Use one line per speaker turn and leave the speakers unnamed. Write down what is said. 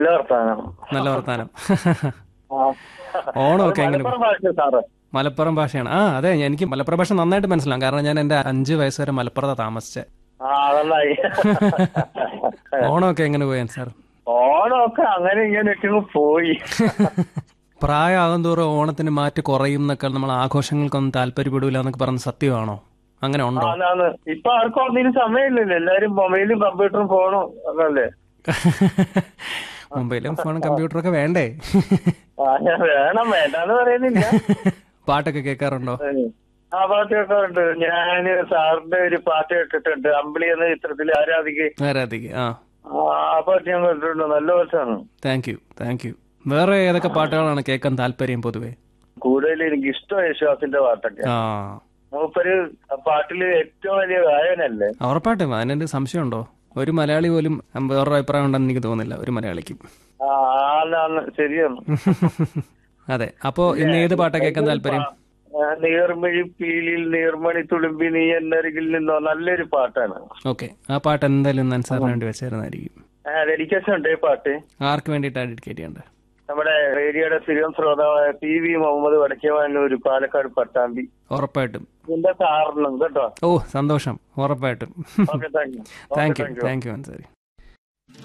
നല്ല വർത്താനം
നല്ല വർത്താനം
ആ.
ഓണമൊക്കെ എങ്ങനെ
മലപ്പുറം ഭാഷ സാറ്
മലപ്പുറം ഭാഷയാണ് ആ അതെ എനിക്ക് മലപ്പുറം ഭാഷ നന്നായിട്ട് മനസ്സിലാവും കാരണം ഞാൻ എന്റെ അഞ്ച് വയസ്സ് വരെ മലപ്പുറത്താ താമസിച്ചത്
ആ നന്നായി
ഓണമൊക്കെ എങ്ങനെ പോയാൻ സാർ
ഓണമൊക്കെ അങ്ങനെ ഇങ്ങനെ ഒക്കെ പോയി
പ്രായമാകും തോറും ഓണത്തിന് മാറ്റ് കുറയും എന്നൊക്കെ നമ്മൾ ആഘോഷങ്ങൾക്കൊന്നും താല്പര്യപ്പെടില്ല എന്നൊക്കെ പറഞ്ഞ സത്യമാണോ അങ്ങനെ ഉണ്ടോ
ആണാണ് ഇപ്പൊ ആർക്കും ഒന്നിനും സമയമില്ലല്ലോ എല്ലാരും മൊബൈലും കമ്പ്യൂട്ടറും ഫോണും ഒക്കെ അല്ലേ
മൊബൈലും ഫോണും കമ്പ്യൂട്ടറൊക്കെ വേണ്ടേ
ആ, ഞാൻ വേണം വേണ്ടെന്ന് പറയുന്നില്ല
പാട്ടൊക്കെ കേൾക്കാറുണ്ടോ
ആ പാട്ട് കേൾക്കാറുണ്ട് ഞാന് സാറിന്റെ ഒരു പാട്ട് കേട്ടിട്ടുണ്ട് അമ്പിളി എന്ന ചിത്രത്തിൽ ആരാധിക്ക്
ആരാധിക ആ
ആ പാട്ട് ഞാൻ കേട്ടിട്ടുണ്ട് നല്ല പാട്ടാണ്
താങ്ക് യു താങ്ക് യു വേറെ ഏതൊക്കെ പാട്ടുകളാണ് കേൾക്കാൻ താല്പര്യം പൊതുവെ
കൂടുതൽ എനിക്ക് ഇഷ്ടം യേശുദാസിന്റെ പാട്ടൊക്കെ
ആ
മൂപ്പര് ആ പാട്ടില് ഏറ്റവും വലിയ ഗായകനല്ലേ
ഉറപ്പായിട്ടും അതിനെന്ത് സംശയമുണ്ടോ ഒരു മലയാളി പോലും വേറൊരു അഭിപ്രായം ഉണ്ടെന്ന് എനിക്ക് തോന്നുന്നില്ല ഒരു മലയാളിക്കും
ആ ആളാണ് ശരിയാണ്
അതെ അപ്പോ ഇന്ന് ഏത് പാട്ടാ കേൾക്കാൻ താല്പര്യം
ആ, നീർമിഴി പീലിൽ നീർമണി തുളുമ്പി നീ എന്നരികിൽ നിന്നോ നല്ലൊരു പാട്ടാണ്
ഓക്കെ ആ പാട്ട് എന്തായാലും ഞാൻ സാറിന് വേണ്ടി വെച്ചായിരുന്നായിരിക്കും
ഡെഡിക്കേഷൻ ഉണ്ട് ഈ പാട്ട്
ആർക്ക് വേണ്ടിയിട്ടാണ് ഡെഡിക്കേറ്റ് ചെയ്യേണ്ടത്
നമ്മുടെ ഏരിയയുടെ സ്ഥിരം ശ്രോതാവായ പി വി മുഹമ്മദ് വടക്കേവാനൂർ പാലക്കാട് പട്ടാമ്പി
ഉറപ്പായിട്ടും
ഇതിന്റെ സാറിനും കേട്ടോ
ഓ സന്തോഷം ഉറപ്പായിട്ടും
okay thank you
thank you thank you Ansari